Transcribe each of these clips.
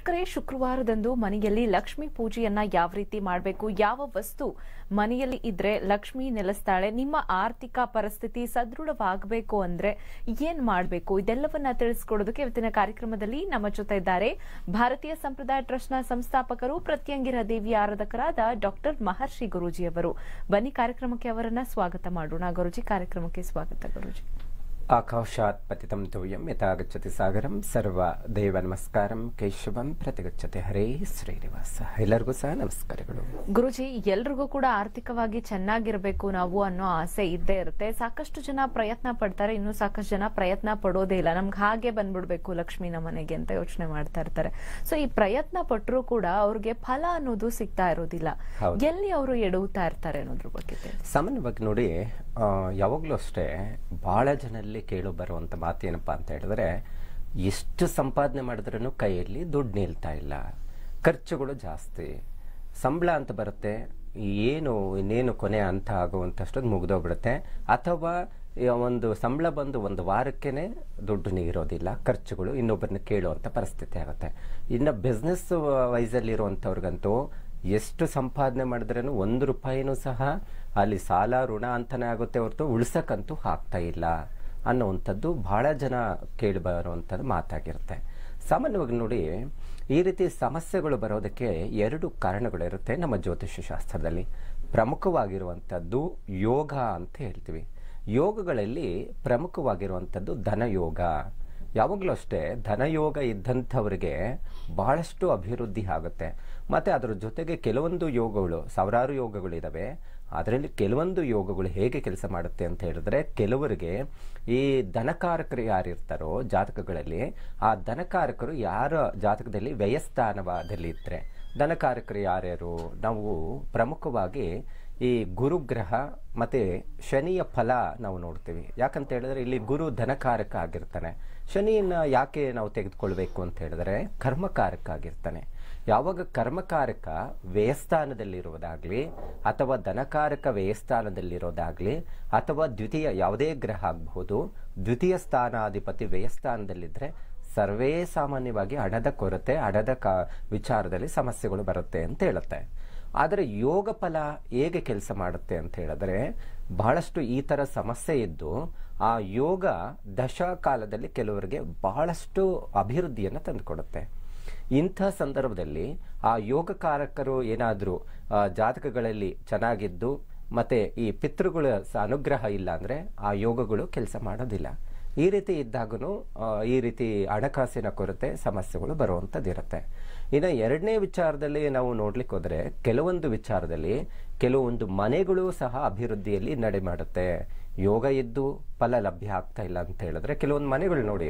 ವೀಕ್ಷಕರೇ ಶುಕ್ರವಾರದಂದು ಮನೆಯಲ್ಲಿ ಲಕ್ಷ್ಮಿ ಪೂಜೆಯನ್ನ ಯಾವ ರೀತಿ ಮಾಡಬೇಕು ಯಾವ ವಸ್ತು ಮನೆಯಲ್ಲಿ ಇದ್ರೆ ಲಕ್ಷ್ಮಿ ನೆಲೆಸ್ತಾಳೆ ನಿಮ್ಮ ಆರ್ಥಿಕ ಪರಿಸ್ಥಿತಿ ಸದೃಢವಾಗಬೇಕು ಅಂದ್ರೆ ಏನ್ ಮಾಡಬೇಕು ಇದೆಲ್ಲವನ್ನ ತಿಳಿಸ್ಕೊಡೋದಕ್ಕೆ ಇವತ್ತಿನ ಕಾರ್ಯಕ್ರಮದಲ್ಲಿ ನಮ್ಮ ಜೊತೆ ಇದ್ದಾರೆ ಭಾರತೀಯ ಸಂಪ್ರದಾಯ ಟ್ರಸ್ಟ್ನ ಸಂಸ್ಥಾಪಕರು ಪ್ರತ್ಯಂಗಿರ ದೇವಿ ಆರಾಧಕರಾದ ಡಾಕ್ಟರ್ ಮಹರ್ಷಿ ಗುರೂಜಿ ಅವರು ಬನ್ನಿ ಕಾರ್ಯಕ್ರಮಕ್ಕೆ ಅವರನ್ನ ಸ್ವಾಗತ ಮಾಡೋಣ ಗುರುಜಿ ಕಾರ್ಯಕ್ರಮಕ್ಕೆ ಸ್ವಾಗತ ಗುರುಜಿ ಆಕಾಶಾತ್ ಪತಿತಂ ತೋಯಂ ಯಥಾಗಚ್ಚತಿ ಸಾಗರಂ ಸರ್ವ ದೇವ ನಮಸ್ಕಾರಂ ಕೇಶವಂ ಪ್ರತಿಗಚ್ಚತೆ ಹರೇ ಶ್ರೀನಿವಾಸ ಎಲ್ಲರಿಗೂ ಸಹ ನಮಸ್ಕಾರಗಳು ಗುರುಜಿ ಎಲ್ರಿಗೂ ಕೂಡ ಆರ್ಥಿಕವಾಗಿ ಚೆನ್ನಾಗಿರ್ಬೇಕು ನಾವು ಅನ್ನೋ ಆಸೆ ಇದ್ದೇ ಇರುತ್ತೆ ಸಾಕಷ್ಟು ಜನ ಪ್ರಯತ್ನ ಪಡ್ತಾರೆ ಇನ್ನು ಸಾಕಷ್ಟು ಜನ ಪ್ರಯತ್ನ ಪಡೋದೇ ಇಲ್ಲ ನಮ್ಗೆ ಹಾಗೆ ಬಂದ್ಬಿಡ್ಬೇಕು ಲಕ್ಷ್ಮಿನ ಮನೆಗೆ ಅಂತ ಯೋಚನೆ ಮಾಡ್ತಾ ಇರ್ತಾರೆ ಸೊ ಈ ಪ್ರಯತ್ನ ಪಟ್ಟರು ಕೂಡ ಅವ್ರಿಗೆ ಫಲ ಅನ್ನೋದು ಸಿಗ್ತಾ ಇರೋದಿಲ್ಲ ಹೌದು. ಎಲ್ಲಿ ಅವರು ಎಡುತ್ತಾ ಇರ್ತಾರೆ ಅನ್ನೋದ್ರ ಬಗ್ಗೆ ತಿಳಿಸಿ. ಸಾಮಾನ್ಯವಾಗಿ ನೋಡಿ ಆ, ಯಾವಾಗಲೂ ಅಷ್ಟೇ ಬಹಳ ಜನಲ್ಲಿ ಕೇಳು ಬರುವಂಥ ಮಾತೇನಪ್ಪ ಅಂತ ಹೇಳಿದ್ರೆ ಎಷ್ಟು ಸಂಪಾದನೆ ಮಾಡಿದ್ರೂ ಕೈಯಲ್ಲಿ ದುಡ್ಡು ನಿಲ್ತಾ ಇಲ್ಲ ಖರ್ಚುಗಳು ಜಾಸ್ತಿ ಸಂಬಳ ಅಂತ ಬರುತ್ತೆ ಏನು ಇನ್ನೇನು ಕೊನೆ ಅಂತ ಆಗುವಂತಷ್ಟೊಂದು ಮುಗ್ದೋಗ್ಬಿಡುತ್ತೆ ಅಥವಾ ಈ ಒಂದು ಸಂಬಳ ಬಂದು ಒಂದು ವಾರಕ್ಕೇನೆ ದುಡ್ಡು ನೀರೋದಿಲ್ಲ ಖರ್ಚುಗಳು ಇನ್ನೊಬ್ಬರನ್ನ ಕೇಳುವಂಥ ಪರಿಸ್ಥಿತಿ ಆಗುತ್ತೆ ಇನ್ನು ಬಿಸ್ನೆಸ್ ವೈಸಲ್ಲಿ ಇರುವಂಥವ್ರಿಗಂತೂ ಎಷ್ಟು ಸಂಪಾದನೆ ಮಾಡಿದ್ರೂ ಒಂದು ರೂಪಾಯಿನೂ ಸಹ ಅಲ್ಲಿ ಸಾಲ ಋಣ ಅಂತಾನೆ ಆಗುತ್ತೆ ಹೊರತು ಉಳ್ಸಕ್ಕಂತೂ ಆಗ್ತಾ ಇಲ್ಲ ಅನ್ನುವಂಥದ್ದು ಬಹಳ ಜನ ಕೇಳಿ ಬರುವಂಥದ್ದು ಮಾತಾಗಿರುತ್ತೆ ಸಾಮಾನ್ಯವಾಗಿ ನೋಡಿ ಈ ರೀತಿ ಸಮಸ್ಯೆಗಳು ಬರೋದಕ್ಕೆ ಎರಡು ಕಾರಣಗಳಿರುತ್ತೆ ನಮ್ಮ ಜ್ಯೋತಿಷ್ಯ ಶಾಸ್ತ್ರದಲ್ಲಿ ಪ್ರಮುಖವಾಗಿರುವಂಥದ್ದು ಯೋಗ ಅಂತ ಹೇಳ್ತೀವಿ ಯೋಗಗಳಲ್ಲಿ ಪ್ರಮುಖವಾಗಿರುವಂಥದ್ದು ಧನಯೋಗ ಯಾವಾಗಲೂ ಅಷ್ಟೇ ಧನಯೋಗ ಇದ್ದಂಥವ್ರಿಗೆ ಬಹಳಷ್ಟು ಅಭಿವೃದ್ಧಿ ಆಗುತ್ತೆ ಮತ್ತು ಅದರ ಜೊತೆಗೆ ಕೆಲವೊಂದು ಯೋಗಗಳು ಸಾವಿರಾರು ಯೋಗಗಳಿದ್ದಾವೆ ಅದರಲ್ಲಿ ಕೆಲವೊಂದು ಯೋಗಗಳು ಹೇಗೆ ಕೆಲಸ ಮಾಡುತ್ತೆ ಅಂತ ಹೇಳಿದ್ರೆ ಕೆಲವರಿಗೆ ಈ ದನಕಾರಕರು ಯಾರಿರ್ತಾರೋ ಜಾತಕಗಳಲ್ಲಿ ಆ ದನಕಾರಕರು ಯಾರ ಜಾತಕದಲ್ಲಿ ವ್ಯಯಸ್ಥಾನವಾದಲ್ಲಿ ಇದ್ದರೆ ದನಕಾರಕರು ಯಾರ್ಯಾರು ನಾವು ಪ್ರಮುಖವಾಗಿ ಈ ಗುರುಗ್ರಹ ಮತ್ತೆ ಶನಿಯ ಫಲ ನಾವು ನೋಡ್ತೀವಿ ಯಾಕಂತ ಹೇಳಿದ್ರೆ ಇಲ್ಲಿ ಗುರು ಧನಕಾರಕ ಆಗಿರ್ತಾನೆ ಶನಿಯನ್ನ ಯಾಕೆ ನಾವು ತೆಗೆದುಕೊಳ್ಬೇಕು ಅಂತ ಹೇಳಿದ್ರೆ ಕರ್ಮಕಾರಕ ಆಗಿರ್ತಾನೆ ಯಾವಾಗ ಕರ್ಮಕಾರಕ ವ್ಯಯಸ್ಥಾನದಲ್ಲಿರುವುದಾಗ್ಲಿ ಅಥವಾ ಧನಕಾರಕ ವ್ಯಯಸ್ಥಾನದಲ್ಲಿರೋದಾಗ್ಲಿ ಅಥವಾ ದ್ವಿತೀಯ ಯಾವುದೇ ಗ್ರಹ ಆಗಬಹುದು ದ್ವಿತೀಯ ಸ್ಥಾನಾಧಿಪತಿ ವ್ಯಯಸ್ಥಾನದಲ್ಲಿದ್ದರೆ ಸರ್ವೇ ಸಾಮಾನ್ಯವಾಗಿ ಹಣದ ಕೊರತೆ ಹಣದ ಕ ವಿಚಾರದಲ್ಲಿ ಸಮಸ್ಯೆಗಳು ಬರುತ್ತೆ ಅಂತ ಹೇಳುತ್ತೆ ಆದರೆ ಯೋಗ ಫಲ ಹೇಗೆ ಕೆಲಸ ಮಾಡುತ್ತೆ ಅಂತ ಹೇಳಿದ್ರೆ ಬಹಳಷ್ಟು ಈ ಥರ ಸಮಸ್ಯೆ ಇದ್ದು ಆ ಯೋಗ ದಶಾಕಾಲದಲ್ಲಿ ಕೆಲವರಿಗೆ ಬಹಳಷ್ಟು ಅಭಿವೃದ್ಧಿಯನ್ನು ತಂದುಕೊಡುತ್ತೆ ಇಂಥ ಸಂದರ್ಭದಲ್ಲಿ ಆ ಯೋಗಕಾರಕರು ಏನಾದರೂ ಜಾತಕಗಳಲ್ಲಿ ಚೆನ್ನಾಗಿದ್ದು ಮತ್ತೆ ಈ ಪಿತೃಗಳ ಸ- ಅನುಗ್ರಹ ಇಲ್ಲ ಅಂದರೆ ಆ ಯೋಗಗಳು ಕೆಲಸ ಮಾಡೋದಿಲ್ಲ ಈ ರೀತಿ ಇದ್ದಾಗೂ ಈ ರೀತಿ ಹಣಕಾಸಿನ ಕೊರತೆ ಸಮಸ್ಯೆಗಳು ಬರುವಂಥದ್ದಿರುತ್ತೆ ಇನ್ನು ಎರಡನೇ ವಿಚಾರದಲ್ಲಿ ನಾವು ನೋಡ್ಲಿಕ್ಕೆ ಹೋದರೆ ಕೆಲವೊಂದು ವಿಚಾರದಲ್ಲಿ ಕೆಲವೊಂದು ಮನೆಗಳು ಸಹ ಅಭಿವೃದ್ಧಿಯಲ್ಲಿ ನಡೆ ಮಾಡುತ್ತೆ ಯೋಗ ಇದ್ದು ಫಲ ಲಭ್ಯ ಆಗ್ತಾ ಇಲ್ಲ ಅಂತ ಹೇಳಿದ್ರೆ ಕೆಲವೊಂದು ಮನೆಗಳು ನೋಡಿ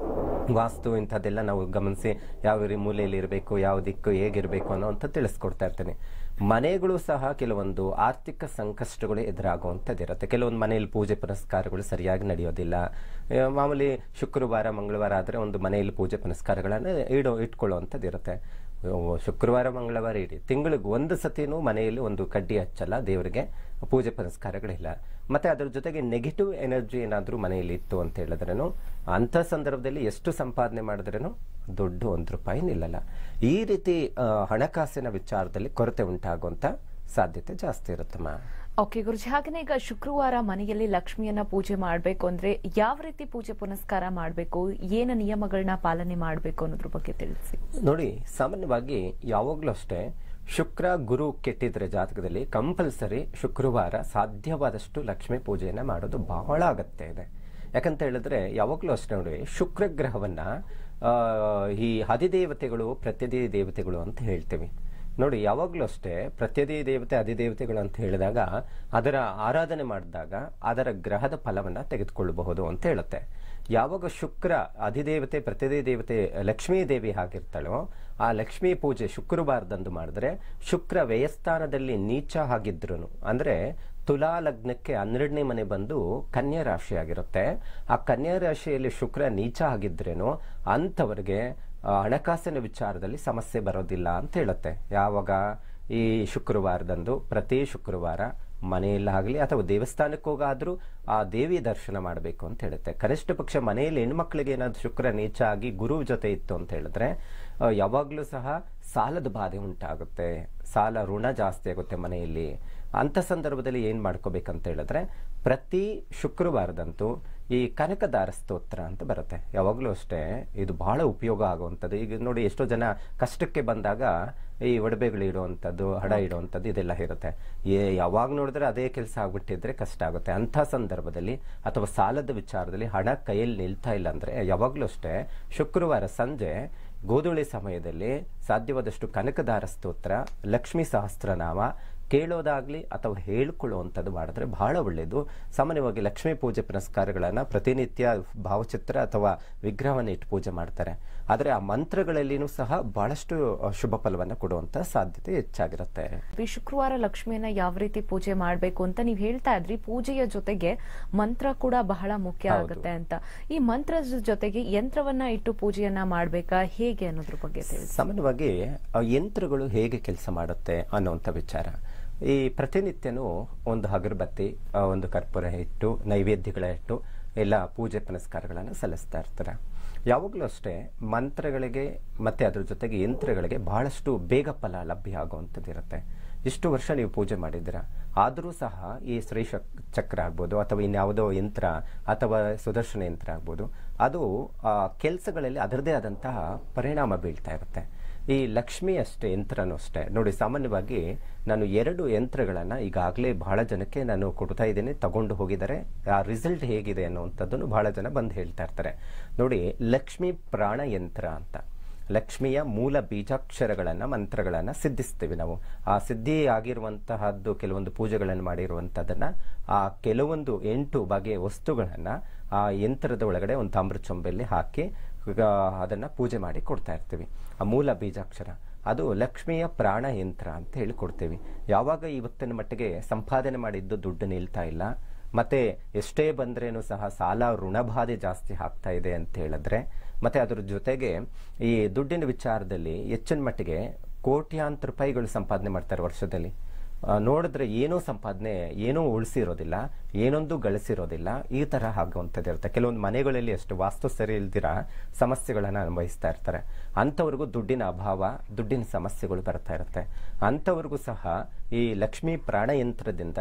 ವಾಸ್ತು ಇಂಥದ್ದೆಲ್ಲ ನಾವು ಗಮನಿಸಿ ಯಾವ ರೀ ಮೂಲೆಯಲ್ಲಿ ಇರಬೇಕು ಯಾವ ದಿಕ್ಕು ಹೇಗಿರಬೇಕು ಅನ್ನೋ ಅಂತ ತಿಳಿಸ್ಕೊಡ್ತಾ ಇರ್ತೇನೆ ಮನೆಗಳು ಸಹ ಕೆಲವೊಂದು ಆರ್ಥಿಕ ಸಂಕಷ್ಟಗಳು ಎದುರಾಗುವಂಥದ್ದಿರುತ್ತೆ ಕೆಲವೊಂದು ಮನೆಯಲ್ಲಿ ಪೂಜೆ ಪುನಸ್ಕಾರಗಳು ಸರಿಯಾಗಿ ನಡೆಯೋದಿಲ್ಲ ಆ, ಮಾಮೂಲಿ ಶುಕ್ರವಾರ ಮಂಗಳವಾರ ಆದರೆ ಒಂದು ಮನೆಯಲ್ಲಿ ಪೂಜೆ ಪುನಸ್ಕಾರಗಳನ್ನು ಇಡೋ ಇಟ್ಕೊಳ್ಳುವಂಥದ್ದು ಇರುತ್ತೆ ಓ, ಶುಕ್ರವಾರ ಮಂಗಳವಾರ ಇಡಿ ತಿಂಗಳಿಗೆ ಒಂದು ಸತಿನೂ ಮನೆಯಲ್ಲಿ ಒಂದು ಕಡ್ಡಿ ಹಚ್ಚಲ್ಲ ದೇವರಿಗೆ ಪೂಜೆ ಪುನಸ್ಕಾರಗಳಿಲ್ಲ ಮತ್ತೆ ಅದರ ಜೊತೆಗೆ ನೆಗೆಟಿವ್ ಎನರ್ಜಿ ಏನಾದರೂ ಮನೆಯಲ್ಲಿ ಇತ್ತು ಅಂತ ಹೇಳಿದ್ರೇನು ಅಂಥ ಸಂದರ್ಭದಲ್ಲಿ ಎಷ್ಟು ಸಂಪಾದನೆ ಮಾಡಿದ್ರೇನು ದುಡ್ಡು ಒಂದು ರೂಪಾಯಿ ನಿಲ್ಲಲ್ಲ ಈ ರೀತಿ ಆ, ಹಣಕಾಸಿನ ವಿಚಾರದಲ್ಲಿ ಕೊರತೆ ಉಂಟಾಗುವಂತ ಸಾಧ್ಯತೆ ಜಾಸ್ತಿ ಇರುತ್ತಮ್ಮ ಓಕೆ ಗುರುಜಿ ಹಾಗೇನೆ ಈಗ ಶುಕ್ರವಾರ ಮನೆಯಲ್ಲಿ ಲಕ್ಷ್ಮಿಯನ್ನ ಪೂಜೆ ಮಾಡಬೇಕು ಅಂದ್ರೆ ಯಾವ ರೀತಿ ಪೂಜೆ ಪುನಸ್ಕಾರ ಮಾಡಬೇಕು ಏನ ನಿಯಮಗಳನ್ನ ಪಾಲನೆ ಮಾಡಬೇಕು ಅನ್ನೋದ್ರ ಬಗ್ಗೆ ತಿಳಿಸಿ ನೋಡಿ ಸಾಮಾನ್ಯವಾಗಿ ಯಾವಾಗಲೂ ಅಷ್ಟೇ ಶುಕ್ರ ಗುರು ಕೆಟ್ಟಿದ್ರೆ ಜಾತಕದಲ್ಲಿ ಕಂಪಲ್ಸರಿ ಶುಕ್ರವಾರ ಸಾಧ್ಯವಾದಷ್ಟು ಲಕ್ಷ್ಮೀ ಪೂಜೆಯನ್ನ ಮಾಡೋದು ಬಹಳ ಅಗತ್ಯ ಇದೆ ಯಾಕಂತ ಹೇಳಿದ್ರೆ ಯಾವಾಗಲೂ ಅಷ್ಟೇ ನೋಡಿ ಶುಕ್ರ ಗ್ರಹವನ್ನ ಆ, ಈ ಅಧಿದೇವತೆಗಳು ಪ್ರತ್ಯಧಿ ದೇವತೆಗಳು ಅಂತ ಹೇಳ್ತೀವಿ ನೋಡಿ ಯಾವಾಗಲೂ ಅಷ್ಟೇ ಪ್ರತ್ಯಧಿ ದೇವತೆ ಅಧಿದೇವತೆಗಳು ಅಂತ ಹೇಳಿದಾಗ ಅದರ ಆರಾಧನೆ ಮಾಡಿದಾಗ ಅದರ ಗ್ರಹದ ಫಲವನ್ನ ತೆಗೆದುಕೊಳ್ಳಬಹುದು ಅಂತ ಹೇಳುತ್ತೆ ಯಾವಾಗ ಶುಕ್ರ ಅಧಿದೇವತೆ ಪ್ರತಿದೇ ದೇವತೆ ಲಕ್ಷ್ಮೀ ದೇವಿ ಆಗಿರ್ತಾಳೋ ಆ ಲಕ್ಷ್ಮೀ ಪೂಜೆ ಶುಕ್ರವಾರದಂದು ಮಾಡಿದ್ರೆ ಶುಕ್ರ ವ್ಯಯಸ್ಥಾನದಲ್ಲಿ ನೀಚ ಆಗಿದ್ರು ಅಂದ್ರೆ ತುಲಾ ಲಗ್ನಕ್ಕೆ ಹನ್ನೆರಡನೇ ಮನೆ ಬಂದು ಕನ್ಯಾ ರಾಶಿ ಆಗಿರುತ್ತೆ ಆ ಕನ್ಯಾ ರಾಶಿಯಲ್ಲಿ ಶುಕ್ರ ನೀಚ ಆಗಿದ್ರೇನು ಅಂಥವ್ರಿಗೆ ಆ, ಹಣಕಾಸಿನ ವಿಚಾರದಲ್ಲಿ ಸಮಸ್ಯೆ ಬರೋದಿಲ್ಲ ಅಂತ ಹೇಳುತ್ತೆ ಯಾವಾಗ ಈ ಶುಕ್ರವಾರದಂದು ಪ್ರತಿ ಶುಕ್ರವಾರ ಮನೆಯಲ್ಲಾಗಲಿ ಅಥವಾ ದೇವಸ್ಥಾನಕ್ಕೆ ಹೋಗಾದ್ರೂ ಆ ದೇವಿ ದರ್ಶನ ಮಾಡಬೇಕು ಅಂತ ಹೇಳುತ್ತೆ ಕನಿಷ್ಠ ಪಕ್ಷ ಮನೆಯಲ್ಲಿ ಹೆಣ್ಮಕ್ಳಿಗೆ ಏನಾದ್ರು ಶುಕ್ರ ನೀಚ ಆಗಿ ಗುರು ಜೊತೆ ಇತ್ತು ಅಂತ ಹೇಳಿದ್ರೆ ಆ, ಯಾವಾಗಲೂ ಸಹ ಸಾಲದ ಬಾಧೆ ಉಂಟಾಗುತ್ತೆ ಸಾಲ ಋಣ ಜಾಸ್ತಿ ಆಗುತ್ತೆ ಮನೆಯಲ್ಲಿ ಅಂಥ ಸಂದರ್ಭದಲ್ಲಿ ಏನು ಮಾಡ್ಕೋಬೇಕಂತ ಹೇಳಿದ್ರೆ ಪ್ರತಿ ಶುಕ್ರವಾರದಂತೂ ಈ ಕನಕದಾರ ಸ್ತೋತ್ರ ಅಂತ ಬರುತ್ತೆ ಯಾವಾಗಲೂ ಅಷ್ಟೇ ಇದು ಬಹಳ ಉಪಯೋಗ ಆಗುವಂಥದ್ದು ಈಗ ನೋಡಿ ಎಷ್ಟೋ ಜನ ಕಷ್ಟಕ್ಕೆ ಬಂದಾಗ ಈ ಒಡವೆಗಳು ಇಡುವಂಥದ್ದು ಹಡ ಇಡುವಂಥದ್ದು ಇದೆಲ್ಲ ಇರುತ್ತೆ ಏ ಯಾವಾಗ ನೋಡಿದ್ರೆ ಅದೇ ಕೆಲಸ ಆಗ್ಬಿಟ್ಟಿದ್ರೆ ಕಷ್ಟ ಆಗುತ್ತೆ ಅಂಥ ಸಂದರ್ಭದಲ್ಲಿ ಅಥವಾ ಸಾಲದ ವಿಚಾರದಲ್ಲಿ ಹಣ ಕೈಯಲ್ಲಿ ನಿಲ್ತಾ ಇಲ್ಲ ಅಂದರೆ ಯಾವಾಗಲೂ ಅಷ್ಟೇ ಶುಕ್ರವಾರ ಸಂಜೆ ಗೋಧುಳಿ ಸಮಯದಲ್ಲಿ ಸಾಧ್ಯವಾದಷ್ಟು ಕನಕದಾರ ಸ್ತೋತ್ರ ಲಕ್ಷ್ಮೀ ಸಹಸ್ರನಾಮ ಕೇಳೋದಾಗ್ಲಿ ಅಥವಾ ಹೇಳ್ಕೊಳ್ಳುವಂಥದ್ದು ಮಾಡಿದ್ರೆ ಬಹಳ ಒಳ್ಳೆಯದು ಸಾಮಾನ್ಯವಾಗಿ ಲಕ್ಷ್ಮೀ ಪೂಜೆ ಪುನಸ್ಕಾರಗಳನ್ನು ಪ್ರತಿನಿತ್ಯ ಭಾವಚಿತ್ರ ಅಥವಾ ವಿಗ್ರಹವನ್ನು ಇಟ್ಟು ಪೂಜೆ ಮಾಡ್ತಾರೆ ಆದರೆ ಆ ಮಂತ್ರಗಳಲ್ಲಿನೂ ಸಹ ಬಹಳಷ್ಟು ಅ, ಶುಭ ಫಲವನ್ನು ಕೊಡುವಂಥ ಸಾಧ್ಯತೆ ಹೆಚ್ಚಾಗಿರುತ್ತೆ ಈ ಶುಕ್ರವಾರ ಲಕ್ಷ್ಮಿಯನ್ನ ಯಾವ ರೀತಿ ಪೂಜೆ ಮಾಡ್ಬೇಕು ಅಂತ ನೀವ್ ಹೇಳ್ತಾ ಇದ್ರಿ ಪೂಜೆಯ ಜೊತೆಗೆ ಮಂತ್ರ ಕೂಡ ಬಹಳ ಮುಖ್ಯ ಹೌದು. ಆಗುತ್ತೆ ಅಂತ ಈ ಮಂತ್ರದ ಜೊತೆಗೆ ಯಂತ್ರವನ್ನ ಇಟ್ಟು ಪೂಜೆಯನ್ನ ಮಾಡ್ಬೇಕಾ ಹೇಗೆ ಅನ್ನೋದ್ರ ಬಗ್ಗೆ ತಿಳಿಸಿ ಸಾಮಾನ್ಯವಾಗಿ ಆ ಯಂತ್ರಗಳು ಹೇಗೆ ಕೆಲಸ ಮಾಡುತ್ತೆ ಅನ್ನುವಂಥ ವಿಚಾರ ಈ ಪ್ರತಿನಿತ್ಯನೂ ಒಂದು ಅಗರಬತ್ತಿ ಆ, ಒಂದು ಕರ್ಪೂರ ಇಟ್ಟು ನೈವೇದ್ಯಗಳ ಇಟ್ಟು ಎಲ್ಲ ಪೂಜೆ ಪುನಸ್ಕಾರಗಳನ್ನು ಸಲ್ಲಿಸ್ತಾ ಇರ್ತಾರೆ ಯಾವಾಗಲೂ ಅಷ್ಟೇ ಮಂತ್ರಗಳಿಗೆ ಮತ್ತೆ ಅದ್ರ ಜೊತೆಗೆ ಯಂತ್ರಗಳಿಗೆ ಬಹಳಷ್ಟು ಬೇಗ ಫಲ ಲಭ್ಯ ಆಗುವಂಥದ್ದು ಇರುತ್ತೆ ಇಷ್ಟು ವರ್ಷ ನೀವು ಪೂಜೆ ಮಾಡಿದ್ದೀರಾ ಆದರೂ ಸಹ ಈ ಶ್ರೀ ಶಕ್ ಚಕ್ರ ಆಗ್ಬೋದು ಅಥವಾ ಇನ್ಯಾವುದೋ ಯಂತ್ರ ಅಥವಾ ಸುದರ್ಶನ ಯಂತ್ರ ಆಗ್ಬೋದು ಅದು ಆ ಕೆಲಸಗಳಲ್ಲಿ ಅದರದೇ ಆದಂತಹ ಪರಿಣಾಮ ಬೀಳ್ತಾ ಇರುತ್ತೆ ಈ ಲಕ್ಷ್ಮಿ ಅಷ್ಟೇ ಯಂತ್ರನೂ ಅಷ್ಟೇ ನೋಡಿ ಸಾಮಾನ್ಯವಾಗಿ ನಾನು ಎರಡು ಯಂತ್ರಗಳನ್ನು ಈಗಾಗಲೇ ಬಹಳ ಜನಕ್ಕೆ ನಾನು ಕೊಡ್ತಾ ಇದ್ದೇನೆ ತಗೊಂಡು ಹೋಗಿದ್ದಾರೆ ಆ ರಿಸಲ್ಟ್ ಹೇಗಿದೆ ಅನ್ನುವಂಥದ್ದನ್ನು ಬಹಳ ಜನ ಬಂದು ಹೇಳ್ತಾ ಇರ್ತಾರೆ ನೋಡಿ ಲಕ್ಷ್ಮಿ ಪ್ರಾಣ ಯಂತ್ರ ಅಂತ ಲಕ್ಷ್ಮಿಯ ಮೂಲ ಬೀಜಾಕ್ಷರಗಳನ್ನು ಮಂತ್ರಗಳನ್ನು ಸಿದ್ಧಿಸ್ತೀವಿ ನಾವು ಆ ಸಿದ್ಧಿ ಆಗಿರುವಂತಹದ್ದು ಕೆಲವೊಂದು ಪೂಜೆಗಳನ್ನು ಮಾಡಿರುವಂಥದ್ದನ್ನು ಆ ಕೆಲವೊಂದು ಎಂಟು ಬಗೆಯ ವಸ್ತುಗಳನ್ನು ಆ ಯಂತ್ರದ ಒಳಗಡೆ ಒಂದು ತಾಮ್ರ ಚೊಂಬೆಯಲ್ಲಿ ಹಾಕಿ ಆ, ಅದನ್ನ ಪೂಜೆ ಮಾಡಿ ಕೊಡ್ತಾ ಇರ್ತೀವಿ ಆ ಮೂಲ ಬೀಜಾಕ್ಷರ ಅದು ಲಕ್ಷ್ಮಿಯ ಪ್ರಾಣ ಯಂತ್ರ ಅಂತ ಹೇಳಿ ಕೊಡ್ತೀವಿ ಯಾವಾಗ ಇವತ್ತಿನ ಮಟ್ಟಿಗೆ ಸಂಪಾದನೆ ಮಾಡಿದ್ದು ದುಡ್ಡು ನಿಲ್ತಾ ಇಲ್ಲ ಮತ್ತೆ ಎಷ್ಟೇ ಬಂದ್ರೇನು ಸಹ ಸಾಲ ಋಣಬಾಧೆ ಜಾಸ್ತಿ ಆಗ್ತಾ ಇದೆ ಅಂತ ಹೇಳಿದ್ರೆ ಮತ್ತೆ ಅದ್ರ ಜೊತೆಗೆ ಈ ದುಡ್ಡಿನ ವಿಚಾರದಲ್ಲಿ ಹೆಚ್ಚಿನ ಮಟ್ಟಿಗೆ ಕೋಟ್ಯಾಂತರ ರೂಪಾಯಿಗಳು ಸಂಪಾದನೆ ಮಾಡ್ತಾರೆ ವರ್ಷದಲ್ಲಿ ಆ, ನೋಡಿದ್ರೆ ಏನೂ ಸಂಪಾದನೆ ಏನೂ ಉಳಿಸಿರೋದಿಲ್ಲ ಏನೊಂದು ಗಳಿಸಿರೋದಿಲ್ಲ ಈ ತರ ಆಗುವಂಥದ್ದು ಇರುತ್ತೆ ಕೆಲವೊಂದು ಮನೆಗಳಲ್ಲಿ ಅಷ್ಟು ವಾಸ್ತು ಸರಿ ಇಲ್ದಿರ ಸಮಸ್ಯೆಗಳನ್ನು ಅನುಭವಿಸ್ತಾ ಇರ್ತಾರೆ ಅಂಥವ್ರಿಗೂ ದುಡ್ಡಿನ ಅಭಾವ ದುಡ್ಡಿನ ಸಮಸ್ಯೆಗಳು ಬರ್ತಾ ಇರುತ್ತೆ ಅಂಥವ್ರಿಗೂ ಸಹ ಈ ಲಕ್ಷ್ಮೀ ಪ್ರಾಣಯಂತ್ರದಿಂದ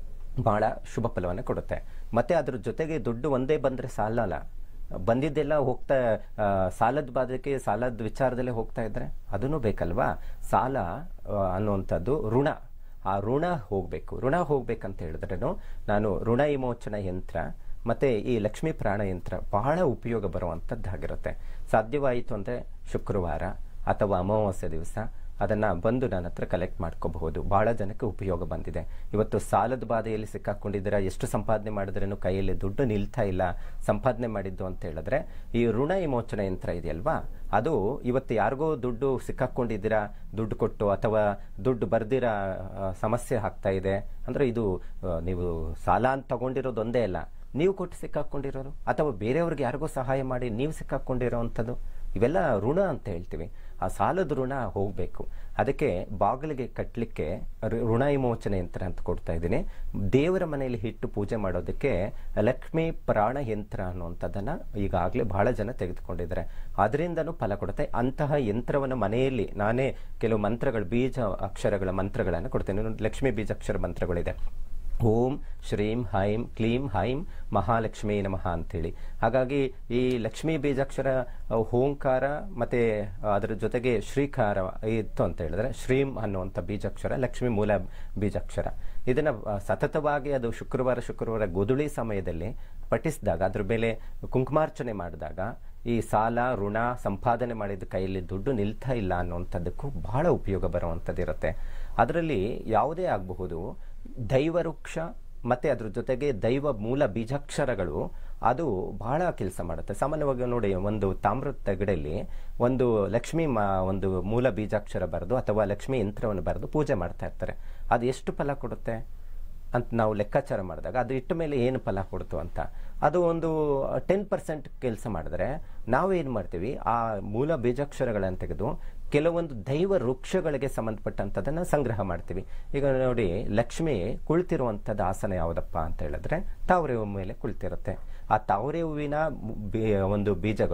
ಬಹಳ ಶುಭ ಫಲವನ್ನು ಕೊಡುತ್ತೆ ಮತ್ತೆ ಅದ್ರ ಜೊತೆಗೆ ದುಡ್ಡು ಒಂದೇ ಬಂದ್ರೆ ಸಾಲಲ್ಲ ಬಂದಿದ್ದೆಲ್ಲ ಹೋಗ್ತಾ ಆ, ಸಾಲದ ಬಾಧಕ್ಕೆ ಸಾಲದ ವಿಚಾರದಲ್ಲೇ ಹೋಗ್ತಾ ಇದ್ರೆ ಅದನ್ನು ಬೇಕಲ್ವಾ ಸಾಲ ಆ, ಅನ್ನುವಂಥದ್ದು ಋಣ ಆ ಋಣ ಹೋಗಬೇಕು ಋಣ ಹೋಗ್ಬೇಕಂತ ಹೇಳಿದ್ರೇನು ನಾನು ಋಣ ವಿಮೋಚನ ಯಂತ್ರ ಮತ್ತೆ ಈ ಲಕ್ಷ್ಮೀ ಪ್ರಾಣ ಯಂತ್ರ ಬಹಳ ಉಪಯೋಗ ಬರುವಂಥದ್ದಾಗಿರುತ್ತೆ ಸಾಧ್ಯವಾಯಿತು ಅಂದರೆ ಶುಕ್ರವಾರ ಅಥವಾ ಅಮಾವಾಸ್ಯೆ ದಿವಸ ಅದನ್ನ ಬಂದು ನನ್ನ ಹತ್ರ ಕಲೆಕ್ಟ್ ಮಾಡ್ಕೋಬಹುದು ಬಹಳ ಜನಕ್ಕೆ ಉಪಯೋಗ ಬಂದಿದೆ ಇವತ್ತು ಸಾಲದ ಬಾಧೆಯಲ್ಲಿ ಸಿಕ್ಕಾಕೊಂಡಿದ್ದೀರಾ ಎಷ್ಟು ಸಂಪಾದನೆ ಮಾಡಿದ್ರೇನು ಕೈಯಲ್ಲಿ ದುಡ್ಡು ನಿಲ್ತಾ ಇಲ್ಲ ಸಂಪಾದನೆ ಮಾಡಿದ್ದು ಅಂತ ಹೇಳಿದ್ರೆ ಈ ಋಣ ವಿಮೋಚನ ಯಂತ್ರ ಇದೆಯಲ್ವಾ ಅದು ಇವತ್ತು ಯಾರಿಗೋ ದುಡ್ಡು ಸಿಕ್ಕಾಕೊಂಡಿದ್ದೀರಾ ದುಡ್ಡು ಕೊಟ್ಟು ಅಥವಾ ದುಡ್ಡು ಬರ್ದಿರ ಆ, ಸಮಸ್ಯೆ ಆಗ್ತಾ ಇದೆ ಅಂದ್ರೆ ಇದು ಆ, ನೀವು ಸಾಲ ಅಂತ ತಗೊಂಡಿರೋದು ಒಂದೇ ಅಲ್ಲ ನೀವು ಕೊಟ್ಟು ಸಿಕ್ಕಾಕೊಂಡಿರೋರು ಅಥವಾ ಬೇರೆಯವ್ರಿಗೆ ಯಾರಿಗೋ ಸಹಾಯ ಮಾಡಿ ನೀವು ಸಿಕ್ಕಾಕೊಂಡಿರೋವಂಥದ್ದು ಇವೆಲ್ಲ ಋಣ ಅಂತ ಹೇಳ್ತೀವಿ ಆ ಸಾಲದ ಋಣ ಹೋಗಬೇಕು ಅದಕ್ಕೆ ಬಾಗಿಲಿಗೆ ಕಟ್ಟಲಿಕ್ಕೆ ಋಣ ವಿಮೋಚನೆ ಯಂತ್ರ ಅಂತ ಕೊಡ್ತಾ ಇದ್ದೀನಿ ದೇವರ ಮನೆಯಲ್ಲಿ ಇಟ್ಟು ಪೂಜೆ ಮಾಡೋದಕ್ಕೆ ಲಕ್ಷ್ಮೀ ಪ್ರಾಣ ಯಂತ್ರ ಅನ್ನುವಂಥದ್ದನ್ನ ಈಗಾಗಲೇ ಬಹಳ ಜನ ತೆಗೆದುಕೊಂಡಿದ್ದಾರೆ ಅದರಿಂದನೂ ಫಲ ಕೊಡುತ್ತೆ ಅಂತಹ ಯಂತ್ರವನ್ನು ಮನೆಯಲ್ಲಿ ನಾನೇ ಕೆಲವು ಮಂತ್ರಗಳು ಬೀಜ ಅಕ್ಷರಗಳ ಮಂತ್ರಗಳನ್ನು ಕೊಡ್ತೇನೆ ನೋಡಿ, ಲಕ್ಷ್ಮೀ ಬೀಜಾಕ್ಷರ ಮಂತ್ರಗಳಿದೆ ಓಂ ಶ್ರೀಂ ಹೈಂ ಕ್ಲೀಂ ಹೈಂ ಮಹಾಲಕ್ಷ್ಮೀ ನಮಃ ಅಂತೇಳಿ ಹಾಗಾಗಿ ಈ ಲಕ್ಷ್ಮೀ ಬೀಜಾಕ್ಷರ ಅ, ಓಂಕಾರ ಮತ್ತೆ ಅದರ ಜೊತೆಗೆ ಶ್ರೀಕಾರ ಇತ್ತು ಅಂತ ಹೇಳಿದ್ರೆ ಶ್ರೀಂ ಅನ್ನುವಂಥ ಬೀಜಾಕ್ಷರ ಲಕ್ಷ್ಮಿ ಮೂಲ ಬೀಜಾಕ್ಷರ ಇದನ್ನ ಅ, ಸತತವಾಗಿ ಅದು ಶುಕ್ರವಾರ ಶುಕ್ರವಾರ ಗೋಧುಳಿ ಸಮಯದಲ್ಲಿ ಪಠಿಸಿದಾಗ ಅದ್ರ ಮೇಲೆ ಕುಂಕುಮಾರ್ಚನೆ ಮಾಡಿದಾಗ ಈ ಸಾಲ ಋಣ ಸಂಪಾದನೆ ಮಾಡಿದ ಕೈಯಲ್ಲಿ ದುಡ್ಡು ನಿಲ್ತಾ ಇಲ್ಲ ಅನ್ನುವಂಥದ್ದಕ್ಕೂ ಬಹಳ ಉಪಯೋಗ ಬರುವಂಥದ್ದಿರುತ್ತೆ ಅದರಲ್ಲಿ ಯಾವುದೇ ಆಗಬಹುದು ದೈವವೃಕ್ಷ ಮತ್ತೆ ಅದ್ರ ಜೊತೆಗೆ ದೈವ ಮೂಲ ಬೀಜಾಕ್ಷರಗಳು ಅದು ಬಹಳ ಕೆಲಸ ಮಾಡುತ್ತೆ ಸಾಮಾನ್ಯವಾಗಿ ನೋಡಿ ಒಂದು ತಾಮ್ರದ ತಗಡಲ್ಲಿ ಒಂದು ಲಕ್ಷ್ಮಿ ಮ ಒಂದು ಮೂಲ ಬೀಜಾಕ್ಷರ ಬರೆದು ಅಥವಾ ಲಕ್ಷ್ಮಿ ಯಂತ್ರವನ್ನು ಬರೆದು ಪೂಜೆ ಮಾಡ್ತಾ ಇರ್ತಾರೆ ಅದು ಎಷ್ಟು ಫಲ ಕೊಡುತ್ತೆ ಅಂತ ನಾವು ಲೆಕ್ಕಾಚಾರ ಮಾಡಿದಾಗ ಅದು ಇಟ್ಟ ಮೇಲೆ ಏನು ಫಲ ಕೊಡ್ತು ಅಂತ ಅದು ಒಂದು ಟೆನ್ ಪರ್ಸೆಂಟ್ ಕೆಲಸ ಮಾಡಿದ್ರೆ ನಾವು ಏನು ಮಾಡ್ತೀವಿ ಆ ಮೂಲ ಬೀಜಾಕ್ಷರಗಳನ್ನು ತೆಗೆದು ಕೆಲವೊಂದು ದೈವ ವೃಕ್ಷಗಳಿಗೆ ಸಂಬಂಧಪಟ್ಟಂಥದ್ದನ್ನು ಸಂಗ್ರಹ ಮಾಡ್ತೀವಿ ಈಗ ನೋಡಿ ಲಕ್ಷ್ಮಿ ಕುಳಿತಿರುವಂಥದ್ದು ಆಸನ ಯಾವುದಪ್ಪ ಅಂತ ಹೇಳಿದ್ರೆ ತಾವರೆ ಹೂವು ಮೇಲೆ ಕುಳಿತಿರುತ್ತೆ ಆ ತಾವರೆ ಹೂವಿನ ಬೀ- ಒಂದು ಬೀಜಗಳು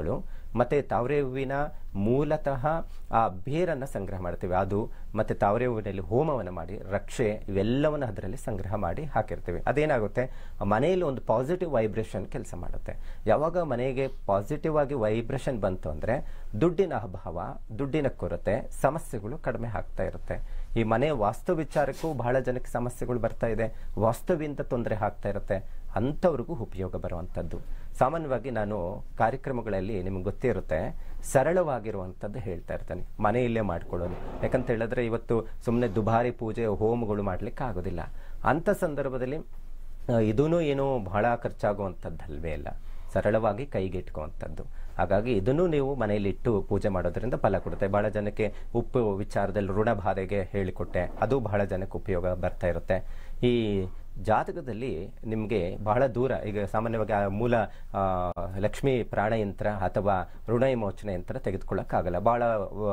ಮತ್ತೆ ತಾವರೆ ಹೂವಿನ ಮೂಲತಃ ಆ ಬೇರನ್ನು ಸಂಗ್ರಹ ಮಾಡ್ತೀವಿ ಅದು ಮತ್ತೆ ತಾವರೆ ಹೂವಿನಲ್ಲಿ ಹೋಮವನ್ನು ಮಾಡಿ ರಕ್ಷೆ ಇವೆಲ್ಲವನ್ನು ಅದರಲ್ಲಿ ಸಂಗ್ರಹ ಮಾಡಿ ಹಾಕಿರ್ತೀವಿ ಅದೇನಾಗುತ್ತೆ ಮನೆಯಲ್ಲಿ ಒಂದು ಪಾಸಿಟಿವ್ ವೈಬ್ರೇಷನ್ ಕೆಲಸ ಮಾಡುತ್ತೆ ಯಾವಾಗ ಮನೆಗೆ ಪಾಸಿಟಿವ್ ಆಗಿ ವೈಬ್ರೇಷನ್ ಬಂತು ಅಂದರೆ ದುಡ್ಡಿನ ಅಭಾವ ದುಡ್ಡಿನ ಕೊರತೆ ಸಮಸ್ಯೆಗಳು ಕಡಿಮೆ ಆಗ್ತಾ ಇರುತ್ತೆ ಈ ಮನೆ ವಾಸ್ತು ವಿಚಾರಕ್ಕೂ ಬಹಳ ಜನಕ್ಕೆ ಸಮಸ್ಯೆಗಳು ಬರ್ತಾ ಇದೆ ವಾಸ್ತುವಿಂದ ತೊಂದರೆ ಆಗ್ತಾ ಇರುತ್ತೆ ಅಂಥವ್ರಿಗೂ ಉಪಯೋಗ ಬರುವಂಥದ್ದು ಸಾಮಾನ್ಯವಾಗಿ ನಾನು ಕಾರ್ಯಕ್ರಮಗಳಲ್ಲಿ ನಿಮ್ಗೆ ಗೊತ್ತೇ ಇರುತ್ತೆ ಸರಳವಾಗಿರುವಂಥದ್ದು ಹೇಳ್ತಾ ಇರ್ತಾನೆ ಮನೆಯಲ್ಲೇ ಮಾಡ್ಕೊಳ್ಳೋದು ಯಾಕಂತ ಹೇಳಿದ್ರೆ ಇವತ್ತು ಸುಮ್ಮನೆ ದುಬಾರಿ ಪೂಜೆ ಹೋಮಗಳು ಮಾಡ್ಲಿಕ್ಕೆ ಆಗೋದಿಲ್ಲ ಅಂಥ ಸಂದರ್ಭದಲ್ಲಿ ಇದೂ ಏನೋ ಬಹಳ ಖರ್ಚಾಗುವಂಥದ್ದಲ್ವೇ ಅಲ್ಲ ಸರಳವಾಗಿ ಕೈಗೆಟ್ಕುವಂಥದ್ದು ಹಾಗಾಗಿ ಇದನ್ನು ನೀವು ಮನೆಯಲ್ಲಿ ಇಟ್ಟು ಪೂಜೆ ಮಾಡೋದ್ರಿಂದ ಫಲ ಕೊಡುತ್ತೆ ಬಹಳ ಜನಕ್ಕೆ ಉಪ್ಪು ವಿಚಾರದಲ್ಲಿ ಋಣ ಬಾಧೆಗೆ ಹೇಳಿಕೊಟ್ಟೆ ಅದು ಬಹಳ ಜನಕ್ಕೆ ಉಪಯೋಗ ಬರ್ತಾ ಇರುತ್ತೆ ಈ ಜಾತಕದಲ್ಲಿ ನಿಮಗೆ ಬಹಳ ದೂರ ಈಗ ಸಾಮಾನ್ಯವಾಗಿ ಆ ಮೂಲ ಆ, ಲಕ್ಷ್ಮೀ ಪ್ರಾಣಯಂತ್ರ ಅಥವಾ ಋಣ ವಿಮೋಚನೆ ಯಂತ್ರ ತೆಗೆದುಕೊಳ್ಳೋಕ್ಕಾಗಲ್ಲ ಭಾಳ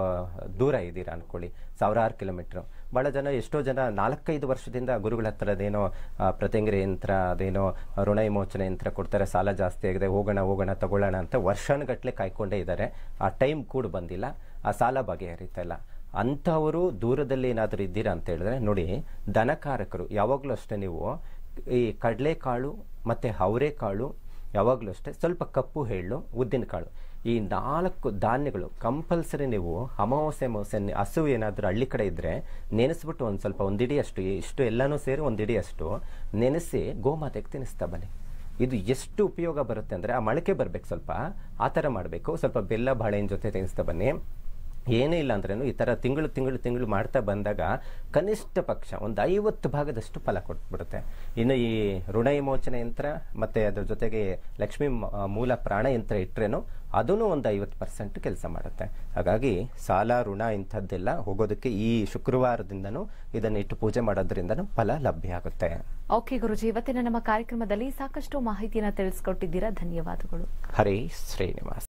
ದೂರ ಇದ್ದೀರಾ ಅನ್ಕೊಳ್ಳಿ ಸಾವಿರಾರು ಕಿಲೋಮೀಟ್ರ್ ಭಾಳ ಜನ ಎಷ್ಟೋ ಜನ ನಾಲ್ಕೈದು ವರ್ಷದಿಂದ ಗುರುಗಳ ಹತ್ರ ಅದೇನೋ ಆ, ಪ್ರತ್ಯಂಗಿರಿ ಯಂತ್ರ ಅದೇನೋ ಋಣ ವಿಮೋಚನೆ ಯಂತ್ರ ಕೊಡ್ತಾರೆ ಸಾಲ ಜಾಸ್ತಿ ಆಗಿದೆ ಹೋಗೋಣ ಹೋಗೋಣ ತಗೊಳ್ಳೋಣ ಅಂತ ವರ್ಷಾನುಗಟ್ಟಲೆ ಕಾಯ್ಕೊಂಡೇ ಇದ್ದಾರೆ ಆ ಟೈಮ್ ಕೂಡ ಬಂದಿಲ್ಲ ಆ ಸಾಲ ಬಗೆಹರಿತಾ ಇಲ್ಲ ಅಂಥವರು ದೂರದಲ್ಲಿ ಏನಾದರೂ ಇದ್ದೀರಾ ಅಂತ ಹೇಳಿದ್ರೆ ನೋಡಿ ದನಕಾರಕರು ಯಾವಾಗಲೂ ಅಷ್ಟೇ ನೀವು ಈ ಕಡಲೆಕಾಳು ಮತ್ತು ಅವರೆಕಾಳು ಯಾವಾಗಲೂ ಅಷ್ಟೇ ಸ್ವಲ್ಪ ಕಪ್ಪು ಎಳ್ಳು ಉದ್ದಿನ ಕಾಳು ಈ ನಾಲ್ಕು ಧಾನ್ಯಗಳು ಕಂಪಲ್ಸರಿ ನೀವು ಅಮಾವಾಸ್ಯೆ ಅಮಾವಾಸ್ಯೆ ಹಸು ಏನಾದರೂ ಹಳ್ಳಿ ಕಡೆ ಇದ್ದರೆ ನೆನೆಸ್ಬಿಟ್ಟು ಒಂದು ಸ್ವಲ್ಪ ಒಂದು ಇಡಿಯಷ್ಟು ಇಷ್ಟು ಎಲ್ಲನೂ ಸೇರಿ ಒಂದು ಇಡಿಯಷ್ಟು ನೆನೆಸಿ ಗೋಮಾತೆಗೆ ತಿನ್ನಿಸ್ತಾ ಬನ್ನಿ ಇದು ಎಷ್ಟು ಉಪಯೋಗ ಬರುತ್ತೆ ಅಂದರೆ ಆ ಮೊಳಕೆ ಬರಬೇಕು ಸ್ವಲ್ಪ ಆ ಥರ ಮಾಡಬೇಕು ಸ್ವಲ್ಪ ಬೆಲ್ಲ ಬಾಳೆಹಣ್ಣು ಜೊತೆ ತಿನ್ನಿಸ್ತಾ ಬನ್ನಿ ಏನೇ ಇಲ್ಲ ಅಂದ್ರೂ ಈ ಥರ ತಿಂಗಳು ತಿಂಗಳು ತಿಂಗಳು ಮಾಡ್ತಾ ಬಂದಾಗ ಕನಿಷ್ಠ ಪಕ್ಷ ಒಂದು ಐವತ್ತು ಭಾಗದಷ್ಟು ಫಲ ಕೊಟ್ಬಿಡುತ್ತೆ ಇನ್ನು ಈ ಋಣ ವಿಮೋಚನೆ ಯಂತ್ರ ಮತ್ತು ಅದ್ರ ಜೊತೆಗೆ ಲಕ್ಷ್ಮೀ ಮ- ಮೂಲ ಪ್ರಾಣ ಯಂತ್ರ ಇಟ್ಟರೇನು ಅದೂ ಒಂದು ಐವತ್ತು ಪರ್ಸೆಂಟ್ ಕೆಲಸ ಮಾಡುತ್ತೆ ಹಾಗಾಗಿ ಸಾಲ ಋಣ ಇಂಥದ್ದೆಲ್ಲ ಹೋಗೋದಕ್ಕೆ ಈ ಶುಕ್ರವಾರದಿಂದನೂ ಇದನ್ನು ಇಟ್ಟು ಪೂಜೆ ಮಾಡೋದ್ರಿಂದನೂ ಫಲ ಲಭ್ಯ ಆಗುತ್ತೆ ಓಕೆ ಗುರುಜಿ ಇವತ್ತಿನ ನಮ್ಮ ಕಾರ್ಯಕ್ರಮದಲ್ಲಿ ಸಾಕಷ್ಟು ಮಾಹಿತಿಯನ್ನ ತಿಳಿಸ್ಕೊಟ್ಟಿದ್ದೀರಾ ಧನ್ಯವಾದಗಳು ಹರೇ ಶ್ರೀನಿವಾಸ್